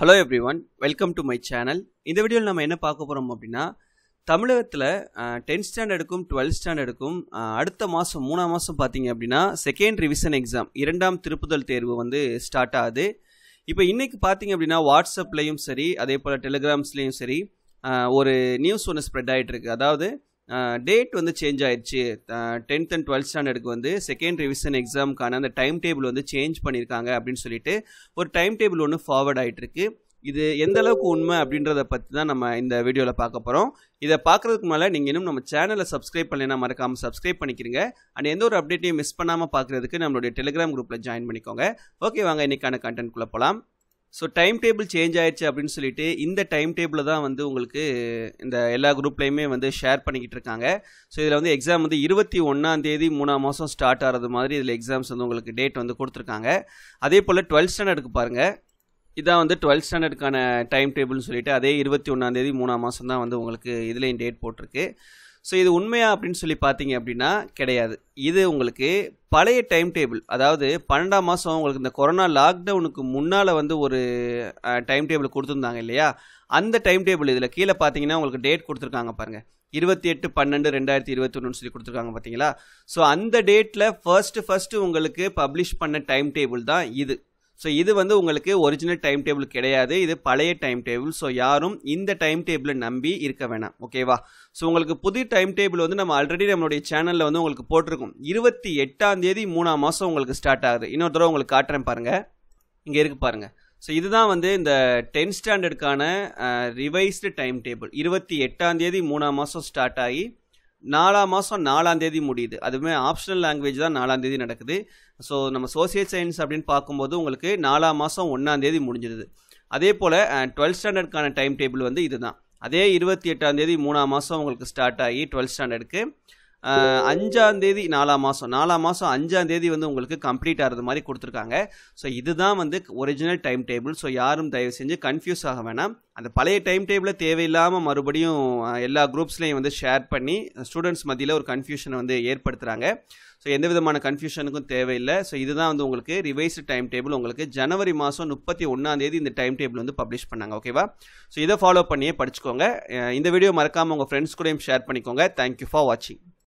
hello everyone welcome to my channel இந்த வீடியோவில் நம்ம என்ன பார்க்க போகிறோம் அப்படின்னா தமிழகத்தில் டென்த் ஸ்டாண்டர்டுக்கும் டுவெல்த் ஸ்டாண்டர்டுக்கும் அடுத்த மாதம் மூணாம் மாதம் பார்த்தீங்க அப்படின்னா செகண்ட் ரிவிஷன் எக்ஸாம் இரண்டாம் திருப்புதல் தேர்வு வந்து ஸ்டார்ட் ஆகுது இப்போ இன்றைக்கி பார்த்தீங்க அப்படின்னா வாட்ஸ்அப்லேயும் சரி அதே போல் டெலிகிராம்ஸ்லேயும் சரி ஆஹ், ஒரு நியூஸ் ஒன்று ஸ்ப்ரெட் ஆகிட்டு இருக்கு அதாவது டேட் வந்து சேஞ்ச் ஆயிடுச்சு டென்த் அண்ட் டுவெல்த் ஸ்டாண்டர்டுக்கு வந்து செகண்ட் ரிவிஷன் எக்ஸாமுக்கான அந்த டைம் டேபிள் வந்து சேஞ்ச் பண்ணியிருக்காங்க அப்படின்னு சொல்லிட்டு ஒரு டைம் டேபிள் ஒன்று ஃபார்வர்ட் ஆகிட்டு இருக்கு இது எந்த அளவுக்கு உண்மை அப்படின்றத பற்றி தான் நம்ம இந்த வீடியோவில் பார்க்க போகிறோம் இதை பார்க்குறதுக்கு மேலே நீங்கள் இன்னும் நம்ம சேனலை சப்ஸ்கிரைப் பண்ணலைன்னா மறக்காமல் சப்ஸ்கிரைப் பண்ணிக்கிறீங்க அண்ட் எந்த ஒரு அப்டேட்டையும் மிஸ் பண்ணாமல் பார்க்குறதுக்கு நம்மளுடைய டெலிகிராம் குரூப்பில் ஜாயின் பண்ணிக்கோங்க ஓகே வாங்க இன்னைக்கான கண்டென்ட்குள்ளே போகலாம் ஸோ டைம் டேபிள் சேஞ்ச் ஆயிடுச்சு அப்படின்னு சொல்லிட்டு இந்த டைம் டேபிளில் தான் வந்து உங்களுக்கு இந்த எல்லா குரூப்லேயுமே வந்து ஷேர் பண்ணிக்கிட்டு இருக்காங்க ஸோ இதில் வந்து எக்ஸாம் வந்து இருபத்தி ஒன்றாம் தேதி மூணாம் மாதம் ஸ்டார்ட் ஆகிறது மாதிரி இதில் எக்ஸாம்ஸ் வந்து உங்களுக்கு டேட் வந்து கொடுத்துருக்காங்க அதே போல் டுவெல்த் ஸ்டாண்டர்டுக்கு பாருங்கள் இதான் வந்து டுவெல்த் ஸ்டாண்டர்டுக்கான டைம் டேபிள்னு சொல்லிட்டு அதே இருபத்தி ஒன்றாந்தேதி மூணாம் மாதம் தான் வந்து உங்களுக்கு இதுலேயும் டேட் போட்டிருக்கு ஸோ இது உண்மையா அப்படின்னு சொல்லி பார்த்தீங்க அப்படின்னா கிடையாது இது உங்களுக்கு பழைய டைம் டேபிள் அதாவது பன்னெண்டாம் மாதம் உங்களுக்கு இந்த கொரோனா லாக்டவுனுக்கு முன்னால் வந்து ஒரு டைம் டேபிள் கொடுத்துருந்தாங்க இல்லையா அந்த டைம் டேபிள் இதில் கீழே பார்த்தீங்கன்னா உங்களுக்கு டேட் கொடுத்துருக்காங்க பாருங்கள் இருபத்தி எட்டு பன்னெண்டு ரெண்டாயிரத்தி இருபத்தி ஒன்றுன்னு சொல்லி கொடுத்துருக்காங்க பார்த்தீங்களா ஸோ அந்த டேட்டில் ஃபர்ஸ்ட்டு ஃபர்ஸ்ட்டு உங்களுக்கு பப்ளிஷ் பண்ண டைம் டேபிள் தான் இது ஸோ இது வந்து உங்களுக்கு ஒரிஜினல் டைம் டேபிள் கிடையாது இது பழைய டைம் டேபிள் ஸோ யாரும் இந்த டைம் டேபிளை நம்பி இருக்க வேணாம் ஓகேவா ஸோ உங்களுக்கு புது டைம் டேபிள் வந்து நம்ம ஆல்ரெடி நம்மளுடைய சேனலில் வந்து உங்களுக்கு போட்டிருக்கோம் இருபத்தி எட்டாம் தேதி மூணாம் மாதம் உங்களுக்கு ஸ்டார்ட் ஆகுது இன்னொரு தடவை உங்களுக்கு காட்டுறேன் பாருங்க இங்கே இருக்கு பாருங்க ஸோ இதுதான் வந்து இந்த டென்த் ஸ்டாண்டர்டுக்கான ரிவைஸ்டு டைம் டேபிள் இருபத்தி எட்டாம் தேதி மூணாம் மாதம் ஸ்டார்ட் ஆகி நாலாம் மாதம் நாலாம் தேதி முடியுது அதுவுமே ஆப்ஷனல் லாங்குவேஜ் தான் நாலாம் தேதி நடக்குது ஸோ நம்ம சோசியல் சயின்ஸ் அப்படின்னு பார்க்கும்போது உங்களுக்கு நாலாம் மாதம் ஒன்றாம் தேதி முடிஞ்சிருது அதே போல் டுவெல்த் ஸ்டாண்டர்டுக்கான டைம் டேபிள் வந்து இதுதான் அதே இருபத்தி எட்டாம் தேதி மூணாம் மாதம் உங்களுக்கு ஸ்டார்ட் ஆகி டுவெல்த் ஸ்டாண்டர்டுக்கு அஞ்சாம் தேதி நாலாம் மாதம் நாலாம் மாதம் அஞ்சாம் தேதி வந்து உங்களுக்கு கம்ப்ளீட் ஆகிறது மாதிரி கொடுத்துருக்காங்க ஸோ இதுதான் வந்து ஒரிஜினல் டைம் டேபிள் ஸோ யாரும் தயவு செஞ்சு கன்ஃபியூஸ் ஆக வேணாம் அந்த பழைய டைம் டேபிளை தேவையில்லாமல் மறுபடியும் அஹ், எல்லா குரூப்ஸ்லையும் வந்து ஷேர் பண்ணி ஸ்டூடெண்ட்ஸ் மத்தியில் ஒரு கன்ஃபியூஷனை வந்து ஏற்படுத்துகிறாங்க ஸோ எந்த விதமான கன்ஃபியூஷனுக்கும் தேவையில்லை ஸோ இதுதான் வந்து உங்களுக்கு ரிவைஸ்டு டைம் டேபிள் உங்களுக்கு ஜனவரி மாதம் முப்பத்தி ஒன்றாம் தேதி இந்த டைம் டேபிள் வந்து பப்ளிஷ் பண்ணாங்க ஓகேவா ஸோ இதை ஃபாலோ பண்ணியே படிச்சுக்கோங்க அஹ், இந்த வீடியோ மறக்காமல் உங்கள் ஃப்ரெண்ட்ஸ் கூடயும் ஷேர் பண்ணிக்கோங்க தேங்க்யூ ஃபார் வாட்சிங்